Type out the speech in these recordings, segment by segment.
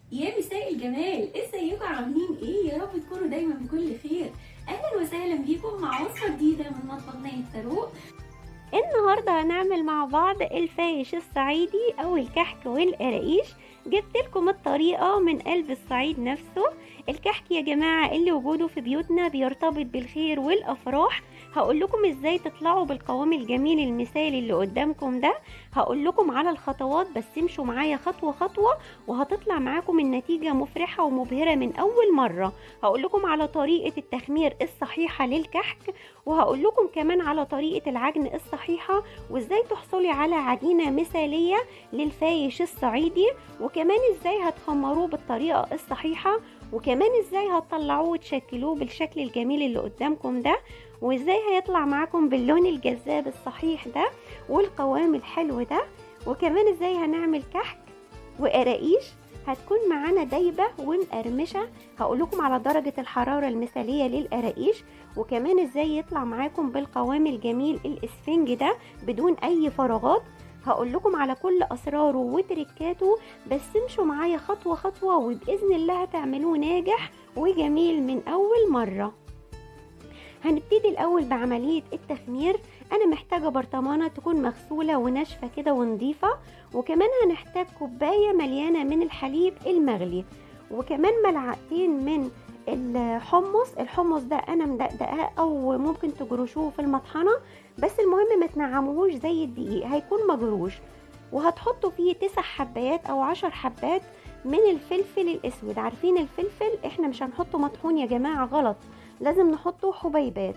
يا مساء الجمال ازيكم عاملين ايه يا رب تكونوا دايما بكل خير اهلا وسهلا بيكم مع وصفه جديده من مطبخ نايف فاروق النهارده هنعمل مع بعض الفايش الصعيدي او الكحك والقراقيش جبت لكم الطريقه من قلب الصعيد نفسه الكحك يا جماعه اللي وجوده في بيوتنا بيرتبط بالخير والافراح هقول لكم ازاي تطلعوا بالقوام الجميل المثالي اللي قدامكم ده هقول لكم على الخطوات بس امشوا معايا خطوه خطوه وهتطلع معاكم النتيجه مفرحه ومبهره من اول مره هقول لكم على طريقه التخمير الصحيحه للكحك وهقول لكم كمان على طريقه العجن الصحيحه وازاي تحصلي على عجينه مثاليه للفايش الصعيدي وكمان ازاي هتخمروه بالطريقه الصحيحه وكمان ازاي هتطلعوه وتشكلوه بالشكل الجميل اللي قدامكم ده وازاي هيطلع معاكم باللون الجذاب الصحيح ده والقوام الحلو ده وكمان ازاي هنعمل كحك وقراقيش هتكون معانا دايبه ومقرمشه هقول لكم على درجه الحراره المثاليه للقراقيش وكمان ازاي يطلع معاكم بالقوام الجميل الاسفنج ده بدون اي فراغات هقول لكم على كل اسراره وتركاته بس امشوا معايا خطوه خطوه وباذن الله هتعملوه ناجح وجميل من اول مره هنبتدي الاول بعمليه التخمير انا محتاجه برطمانه تكون مغسوله وناشفه كده ونضيفه وكمان هنحتاج كوبايه مليانه من الحليب المغلي وكمان ملعقتين من الحمص الحمص ده انا مدقدقاه او ممكن تجرشوه في المطحنه بس المهم ما تنعموهوش زي الدقيق هيكون مجروش وهتحطوا فيه تسع حبات او عشر حبات من الفلفل الاسود عارفين الفلفل احنا مش هنحطه مطحون يا جماعه غلط لازم نحطه حبيبات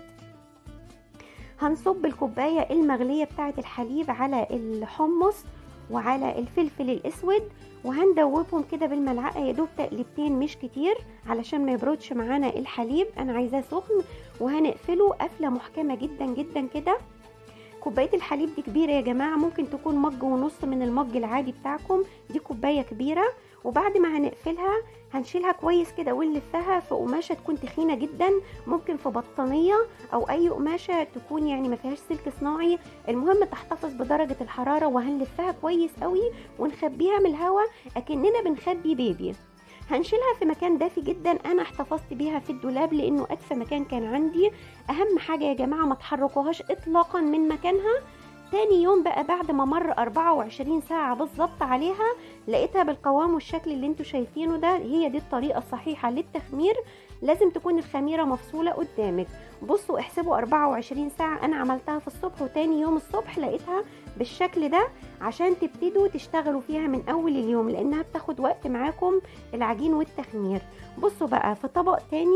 هنصب الكوبايه المغليه بتاعه الحليب على الحمص وعلى الفلفل الاسود وهندوبهم كده بالملعقه يا دوب تقلبتين مش كتير علشان ما يبردش معانا الحليب انا عايزاه سخن وهنقفله قفله محكمه جدا جدا كده كوبايه الحليب دي كبيره يا جماعه ممكن تكون مج ونص من المج العادي بتاعكم دي كوبايه كبيره وبعد ما هنقفلها هنشيلها كويس كده ونلفها في قماشه تكون تخينه جدا ممكن في بطانيه او اي قماشه تكون يعني ما فيهاش سلك صناعي المهم تحتفظ بدرجه الحراره وهنلفها كويس قوي ونخبيها من الهواء اكننا بنخبي بيبي هنشيلها في مكان دافي جدا انا احتفظت بيها في الدولاب لانه ادفى مكان كان عندي اهم حاجه يا جماعه ما تحركوهاش اطلاقا من مكانها تاني يوم بقى بعد ما مر 24 ساعة بالظبط عليها لقيتها بالقوام والشكل اللي انتوا شايفينه ده هي دي الطريقة الصحيحة للتخمير لازم تكون الخميرة مفصولة قدامك بصوا احسبوا 24 ساعة انا عملتها في الصبح وتاني يوم الصبح لقيتها بالشكل ده عشان تبتدوا تشتغلوا فيها من اول اليوم لانها بتاخد وقت معاكم العجين والتخمير بصوا بقى في طبق تاني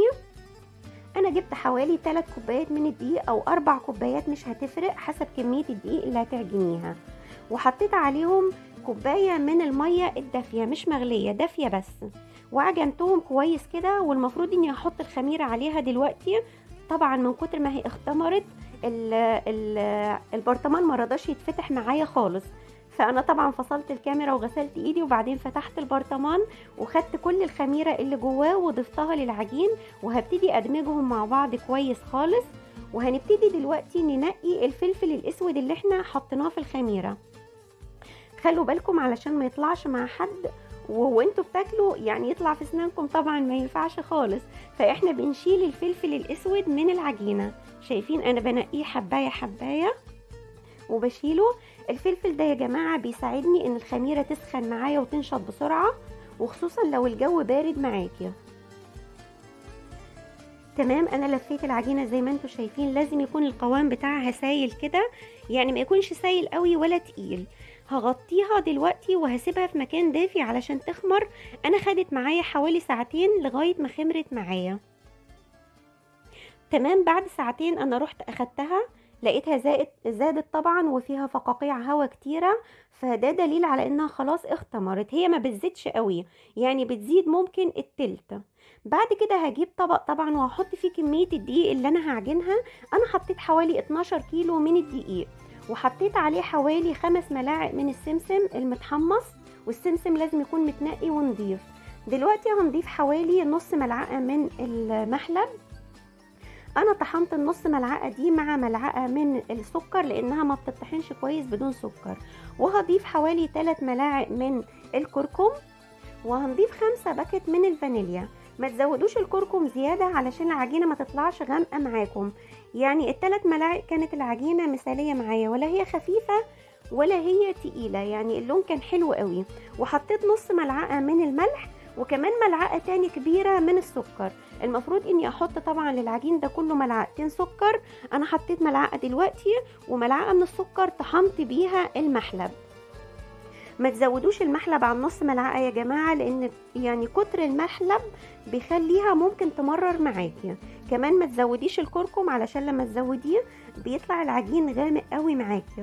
انا جبت حوالي 3 كوبايات من الدقيق او 4 كوبايات مش هتفرق حسب كميه الدقيق اللي هتعجنيها وحطيت عليهم كوبايه من الميه الدافيه مش مغليه دافيه بس وعجنتهم كويس كده والمفروض اني هحط الخميره عليها دلوقتي طبعا من كتر ما هي اختمرت ال ال البرطمان ما رضاش يتفتح معايا خالص فانا طبعا فصلت الكاميرا وغسلت ايدي وبعدين فتحت البرطمان وخدت كل الخميره اللي جواه وضفتها للعجين وهبتدي ادمجهم مع بعض كويس خالص وهنبتدي دلوقتي ننقي الفلفل الاسود اللي احنا حطيناه في الخميره خلوا بالكم علشان ما يطلعش مع حد وانتوا بتاكلوا يعني يطلع في اسنانكم طبعا ما ينفعش خالص فاحنا بنشيل الفلفل الاسود من العجينه شايفين انا بنقيه حبايه حبايه وبشيله الفلفل ده يا جماعة بيساعدني ان الخميرة تسخن معايا وتنشط بسرعة وخصوصا لو الجو بارد معاكي تمام انا لفيت العجينة زي ما انتم شايفين لازم يكون القوام بتاعها سايل كده يعني ما يكونش سايل قوي ولا تقيل هغطيها دلوقتي وهسيبها في مكان دافي علشان تخمر انا خدت معايا حوالي ساعتين لغاية ما خمرت معايا تمام بعد ساعتين انا رحت اخدتها لقيتها زائد زادت طبعا وفيها فقاقيع هوا كتيرة فده دليل على انها خلاص اختمرت هي ما بتزيدش قوي يعني بتزيد ممكن التلت بعد كده هجيب طبق طبعا وهحط فيه كمية الدقيق اللي انا هعجنها انا حطيت حوالي 12 كيلو من الدقيق وحطيت عليه حوالي خمس ملاعق من السمسم المتحمص والسمسم لازم يكون متنقي ونضيف دلوقتي هنضيف حوالي نص ملعقة من المحلب انا طحنت النص ملعقه دي مع ملعقه من السكر لانها ما بتطحنش كويس بدون سكر وهضيف حوالي 3 ملاعق من الكركم وهنضيف خمسة باكت من الفانيليا ما تزودوش الكركم زيادة علشان العجينة ما تطلعش غامقة معاكم يعني التلات ملاعق كانت العجينة مثالية معايا ولا هي خفيفة ولا هي تقيلة يعني اللون كان حلو قوي وحطيت نص ملعقة من الملح وكمان ملعقة تاني كبيرة من السكر المفروض اني احط طبعا للعجين ده كله ملعقتين سكر انا حطيت ملعقة دلوقتي وملعقة من السكر طحنت بيها المحلب ما تزودوش المحلب عن نص ملعقة يا جماعة لان يعني كتر المحلب بيخليها ممكن تمرر معاكي كمان ما تزوديش الكركم علشان لما تزوديه بيطلع العجين غامق قوي معاكي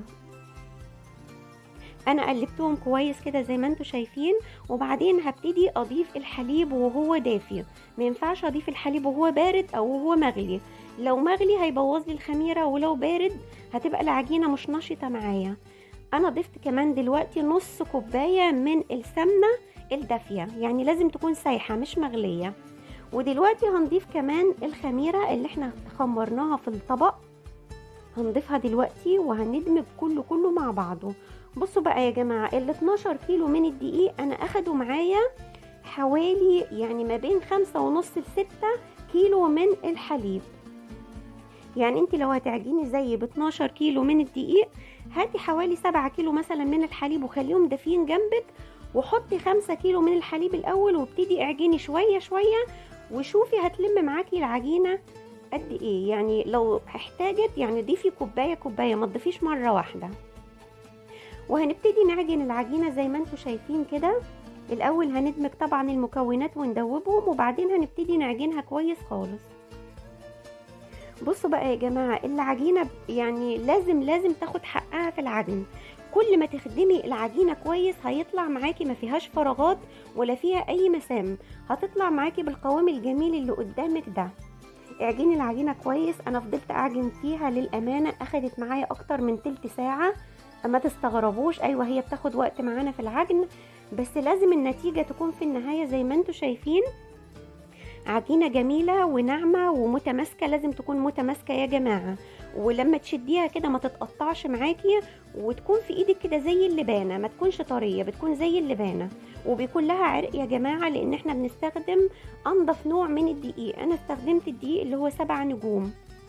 انا قلبتهم كويس كده زي ما انتم شايفين وبعدين هبتدي اضيف الحليب وهو دافي ما ينفعش اضيف الحليب وهو بارد او وهو مغلي لو مغلي هيبوظ لي الخميره ولو بارد هتبقى العجينه مش نشطه معايا انا ضفت كمان دلوقتي نص كوبايه من السمنه الدافيه يعني لازم تكون سايحه مش مغليه ودلوقتي هنضيف كمان الخميره اللي احنا خمرناها في الطبق هنضيفها دلوقتي وهندمج كله كله مع بعضه بصوا بقى يا جماعة ال 12 كيلو من الدقيق انا اخدوا معايا حوالي يعني ما بين خمسة ونص لستة كيلو من الحليب يعني انت لو هتعجني زي ب 12 كيلو من الدقيق هاتي حوالي 7 كيلو مثلا من الحليب وخليهم دافيين جنبك وحطي 5 كيلو من الحليب الاول وابتدي اعجني شويه شويه وشوفي هتلم معاكي العجينه قد ايه يعني لو احتاجت يعني ضيفي كوبايه كوبايه ما تضيفيش مره واحده وهنبتدي نعجن العجينه زي ما انتم شايفين كده الاول هندمج طبعا المكونات وندوبهم وبعدين هنبتدي نعجنها كويس خالص بصوا بقى يا جماعه العجينه يعني لازم لازم تاخد حقها في العجن كل ما تخدمي العجينه كويس هيطلع معاكي ما فيهاش فراغات ولا فيها اي مسام هتطلع معاكي بالقوام الجميل اللي قدامك ده اعجني العجينه كويس انا فضلت اعجن فيها للامانه اخدت معايا اكتر من تلت ساعه ما تستغربوش ايوه هي بتاخد وقت معانا في العجن بس لازم النتيجه تكون في النهايه زي ما انتم شايفين عجينه جميله وناعمه ومتماسكه لازم تكون متماسكه يا جماعه ولما تشديها كده ما تتقطعش معاكي وتكون في ايدك كده زي اللبانه ما تكونش طريه بتكون زي اللبانه وبيكون لها عرق يا جماعه لان احنا بنستخدم انضف نوع من الدقيق انا استخدمت الدقيق اللي هو سبع نجوم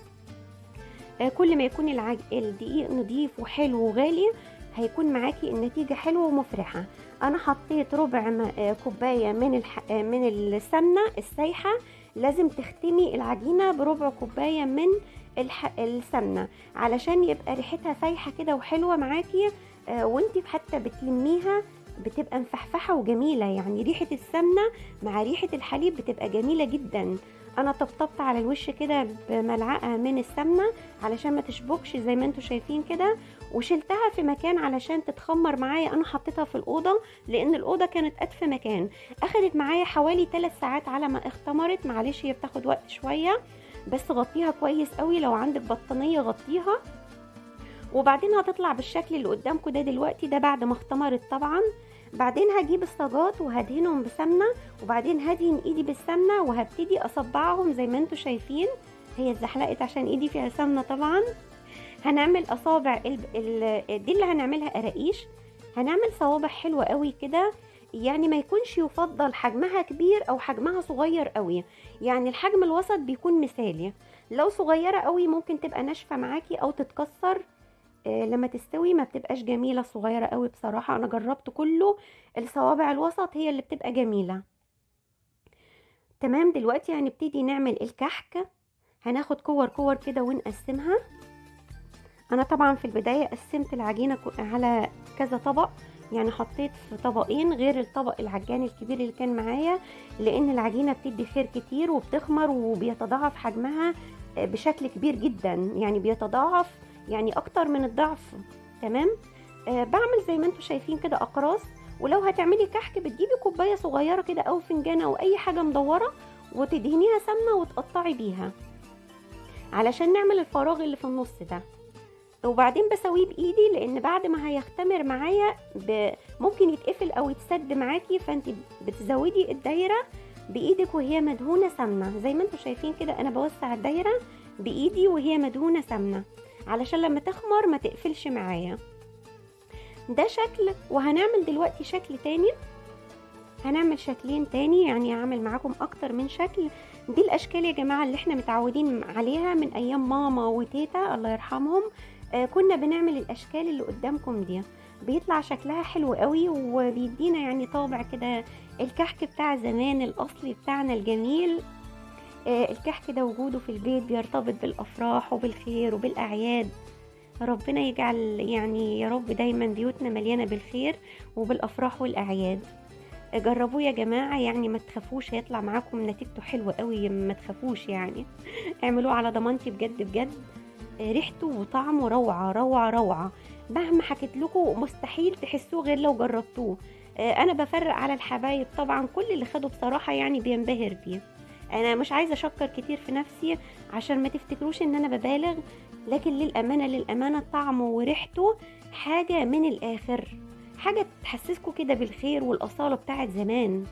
كل ما يكون العج... الدقيق نضيف وحلو وغالي هيكون معاكي النتيجة حلوة ومفرحة أنا حطيت ربع كوباية من الح... من السمنة السايحة لازم تختمي العجينة بربع كوباية من الح... السمنة علشان يبقى ريحتها سايحة كده وحلوة معاكي وانتي حتى بتلميها بتبقى مفحفحة وجميلة يعني ريحة السمنة مع ريحة الحليب بتبقى جميلة جدا انا طبطبت على الوش كده بملعقه من السمنه علشان ما تشبكش زي ما انتم شايفين كده وشلتها في مكان علشان تتخمر معايا انا حطيتها في الاوضه لان الاوضه كانت ادفى مكان اخدت معايا حوالي 3 ساعات على ما اختمرت معلش هي بتاخد وقت شويه بس غطيها كويس قوي لو عندك بطانيه غطيها وبعدين هتطلع بالشكل اللي قدامكم ده دلوقتي ده بعد ما اختمرت طبعا بعدين هجيب الصاجات وهدهنهم بسمنه وبعدين هدهن ايدي بالسمنه وهبتدي اصبعهم زي ما انتم شايفين هي اتزحلقت عشان ايدي فيها سمنه طبعا هنعمل اصابع ال... ال... دي اللي هنعملها قراقيش هنعمل صوابع حلوه قوي كده يعني ما يكونش يفضل حجمها كبير او حجمها صغير قوي يعني الحجم الوسط بيكون مثالي لو صغيره قوي ممكن تبقى ناشفه معاكي او تتكسر لما تستوي ما بتبقاش جميله صغيره قوي بصراحه انا جربت كله الصوابع الوسط هي اللي بتبقى جميله تمام دلوقتي هنبتدي نعمل الكحك هناخد كور كور كده ونقسمها انا طبعا في البدايه قسمت العجينه على كذا طبق يعني حطيت في طبقين غير الطبق العجان الكبير اللي كان معايا لان العجينه بتدي خير كتير وبتخمر وبيتضاعف حجمها بشكل كبير جدا يعني بيتضاعف يعني اكتر من الضعف تمام آه بعمل زي ما انتم شايفين كده اقراص ولو هتعملي كحك بتجيبي كوبايه صغيره كده او فنجان او اي حاجه مدوره وتدهنيها سمنه وتقطعي بيها علشان نعمل الفراغ اللي في النص ده وبعدين بسويه بايدي لان بعد ما هيختمر معايا ب... ممكن يتقفل او يتسد معاكي فانت بتزودي الدايره بايدك وهي مدهونه سمنه زي ما انتم شايفين كده انا بوسع الدايره بايدي وهي مدهونه سمنه علشان لما تخمر ما تقفلش معايا ده شكل وهنعمل دلوقتي شكل تاني هنعمل شكلين تاني يعني هعمل معاكم اكتر من شكل دي الاشكال يا جماعه اللي احنا متعودين عليها من ايام ماما وتيتا الله يرحمهم آه كنا بنعمل الاشكال اللي قدامكم دي بيطلع شكلها حلو قوي وبيدينا يعني طابع كده الكحك بتاع زمان الاصلي بتاعنا الجميل آه الكحك ده وجوده في البيت بيرتبط بالافراح وبالخير وبالاعياد ربنا يجعل يعني يا رب دايما بيوتنا مليانه بالخير وبالافراح والاعياد جربوه يا جماعه يعني ما تخافوش هيطلع معاكم نتيجته حلوه قوي ما تخافوش يعني اعملوه على ضمانتي بجد بجد ريحته وطعمه روعه روعه روعه مهما حكيت لكم مستحيل تحسوه غير لو جربتوه انا بفرق على الحبايب طبعا كل اللي خده بصراحه يعني بينبهر بيه انا مش عايزه اشكر كتير في نفسي عشان ما تفتكروش ان انا ببالغ لكن للامانه للامانه طعمه وريحته حاجه من الاخر حاجه تحسسكم كده بالخير والاصاله بتاعت زمان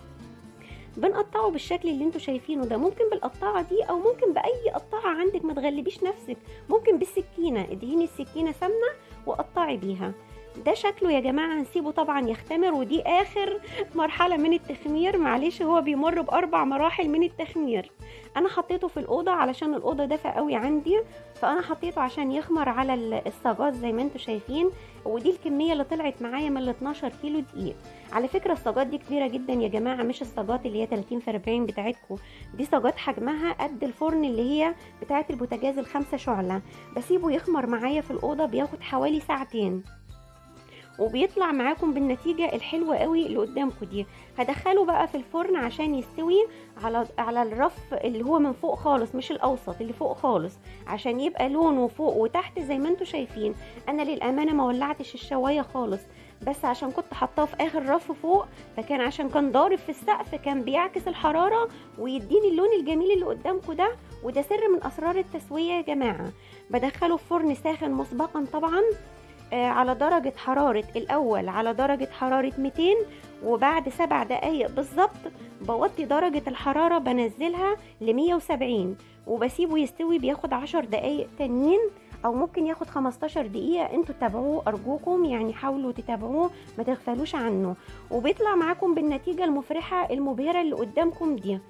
بنقطعه بالشكل اللي انتوا شايفينه ده ممكن بالقطاعه دي او ممكن باي قطاعه عندك ما تغلبيش نفسك ممكن بالسكينه ادهيني السكينه سمنه وقطعي بيها ده شكله يا جماعه هنسيبه طبعا يختمر ودي اخر مرحله من التخمير معلش هو بيمر باربع مراحل من التخمير انا حطيته في الاوضه علشان الاوضه دافئه قوي عندي فانا حطيته عشان يخمر على الصاجات زي ما انتم شايفين ودي الكميه اللي طلعت معايا من ال 12 كيلو دقيق على فكره الصاجات دي كبيره جدا يا جماعه مش الصاجات اللي هي 30 في 40 بتاعتكم دي صاجات حجمها قد الفرن اللي هي بتاعه البوتاجاز الخمسه شعله بسيبه يخمر معايا في الاوضه بياخد حوالي ساعتين وبيطلع معاكم بالنتيجه الحلوه قوي اللي قدامكم دي هدخله بقى في الفرن عشان يستوي على على الرف اللي هو من فوق خالص مش الاوسط اللي فوق خالص عشان يبقى لونه فوق وتحت زي ما انتم شايفين انا للامانه ما ولعتش الشوايه خالص بس عشان كنت حطاه في اخر رف فوق فكان عشان كان ضارب في السقف كان بيعكس الحراره ويديني اللون الجميل اللي قدامكم ده وده سر من اسرار التسويه يا جماعه بدخله في فرن ساخن مسبقا طبعا على درجة حرارة الأول على درجة حرارة 200 وبعد سبع دقايق بالظبط بوطي درجة الحرارة بنزلها ل 170 وبسيبه يستوي بياخد 10 دقايق تانيين او ممكن ياخد 15 دقيقة انتوا تتابعوه ارجوكم يعني حاولوا تتابعوه ما تغفلوش عنه وبيطلع معاكم بالنتيجة المفرحة المبهرة اللي قدامكم دي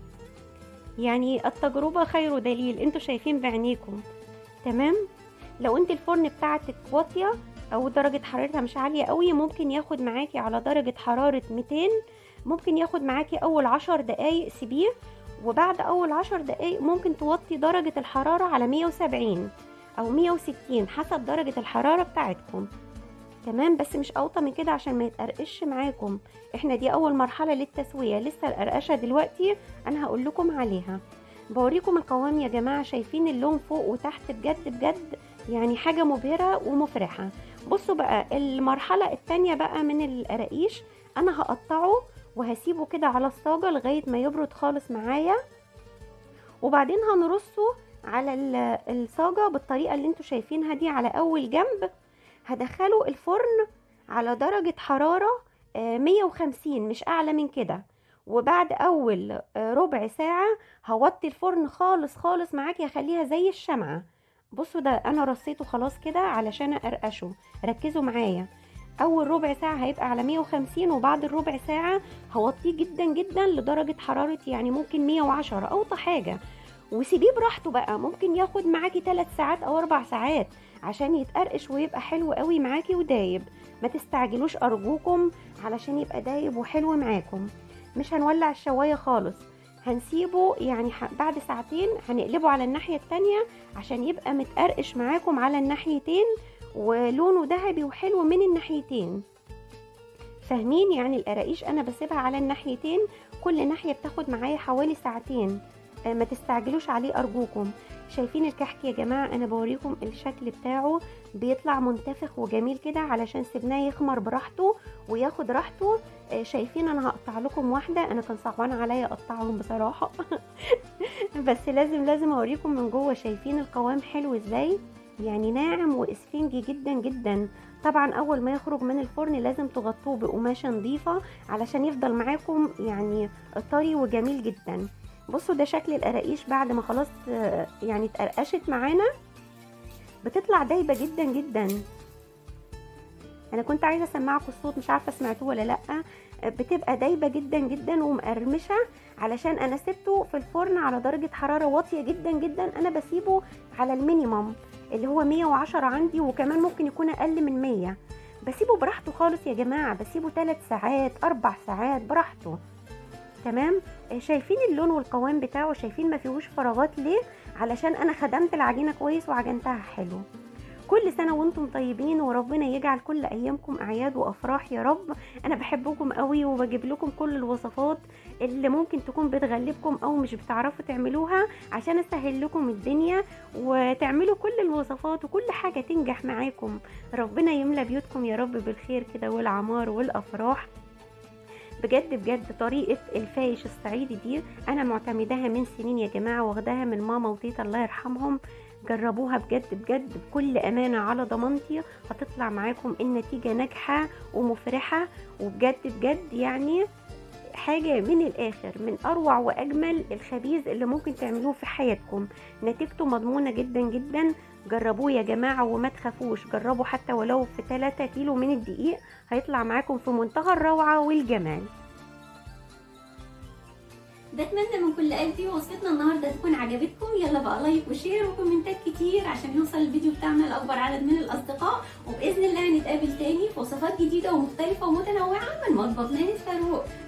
يعني التجربة خير دليل انتوا شايفين بعينيكم تمام لو انت الفرن بتاعتك واطيه او درجه حرارتها مش عاليه قوي ممكن ياخد معاكي على درجه حراره 200 ممكن ياخد معاكي اول 10 دقايق سيبيه وبعد اول 10 دقايق ممكن توطي درجه الحراره على 170 او 160 حسب درجه الحراره بتاعتكم تمام بس مش اوطى من كده عشان ما يتقرقش معاكم احنا دي اول مرحله للتسويه لسه القرقشه دلوقتي انا هقول لكم عليها بوريكم القوام يا جماعه شايفين اللون فوق وتحت بجد بجد يعني حاجة مبهرة ومفرحة بصوا بقى المرحلة التانية بقى من القراقيش انا هقطعه وهسيبه كده على الصاجة لغاية ما يبرد خالص معايا وبعدين هنرصه على الصاجة بالطريقة اللي انتوا شايفينها دي على اول جنب هدخله الفرن على درجة حرارة 150 مش اعلى من كده وبعد اول ربع ساعة هوطي الفرن خالص خالص معاكي هخليها زي الشمعة بصوا ده انا رصيته خلاص كده علشان اقرقشه ركزوا معايا اول ربع ساعه هيبقى على 150 وبعد الربع ساعه هوطيه جدا جدا لدرجه حراره يعني ممكن 110 اوطى حاجه وسيبيه براحته بقى ممكن ياخد معاكي 3 ساعات او 4 ساعات عشان يتقرقش ويبقى حلو قوي معاكي ودايب ما تستعجلوش ارجوكم علشان يبقى دايب وحلو معاكم مش هنولع الشوايه خالص هنسيبه يعني بعد ساعتين هنقلبه على الناحية التانية عشان يبقى متقرقش معاكم على الناحيتين ولونه ذهبي وحلو من الناحيتين فاهمين يعني القراقيش انا بسيبها على الناحيتين كل ناحية بتاخد معايا حوالي ساعتين ما تستعجلوش عليه ارجوكم شايفين الكحك يا جماعة انا بوريكم الشكل بتاعه بيطلع منتفخ وجميل كده علشان سيبناه يخمر براحته وياخد راحته شايفين انا هقطع لكم واحدة انا كان صعبان عليا اقطعهم بصراحة بس لازم لازم اوريكم من جوه شايفين القوام حلو ازاي يعني ناعم واسفنجي جدا جدا طبعا اول ما يخرج من الفرن لازم تغطوه بقماشة نظيفة علشان يفضل معاكم يعني طري وجميل جدا بصوا ده شكل القراقيش بعد ما خلاص يعني اتقرقشت معانا بتطلع دايبة جدا جدا انا كنت عايزه اسمعكم الصوت مش عارفه سمعتوه ولا لا بتبقى دايبه جدا جدا ومقرمشه علشان انا سبته في الفرن على درجه حراره واطيه جدا جدا انا بسيبه على المينيمم اللي هو 110 عندي وكمان ممكن يكون اقل من 100 بسيبه براحته خالص يا جماعه بسيبه 3 ساعات 4 ساعات براحته تمام شايفين اللون والقوام بتاعه شايفين ما فيهوش فراغات ليه علشان انا خدمت العجينه كويس وعجنتها حلو كل سنة وانتم طيبين وربنا يجعل كل ايامكم اعياد وافراح يا رب انا بحبكم قوي وبجيب لكم كل الوصفات اللي ممكن تكون بتغلبكم او مش بتعرفوا تعملوها عشان اسهل لكم الدنيا وتعملوا كل الوصفات وكل حاجة تنجح معاكم ربنا يملى بيوتكم يا رب بالخير كده والعمار والافراح بجد بجد طريقة الفايش الصعيدي دي أنا معتمداها من سنين يا جماعة واخداها من ماما وتيتا الله يرحمهم جربوها بجد بجد بكل أمانة على ضمانتي هتطلع معاكم النتيجة ناجحة ومفرحة وبجد بجد يعني حاجة من الآخر من أروع وأجمل الخبيز اللي ممكن تعملوه في حياتكم نتيجته مضمونة جدا جدا جربوه يا جماعة وما تخافوش جربوا حتى ولو في 3 كيلو من الدقيق هيطلع معاكم في منتهى الروعة والجمال بتمنى من كل قلبي وصفتنا النهارده تكون عجبتكم يلا بقى لايك وشير وكومنتات كتير عشان يوصل الفيديو بتاعنا لاكبر عدد من الاصدقاء وباذن الله هنتقابل تاني في وصفات جديده ومختلفه ومتنوعه من مطبخ ناني فاروق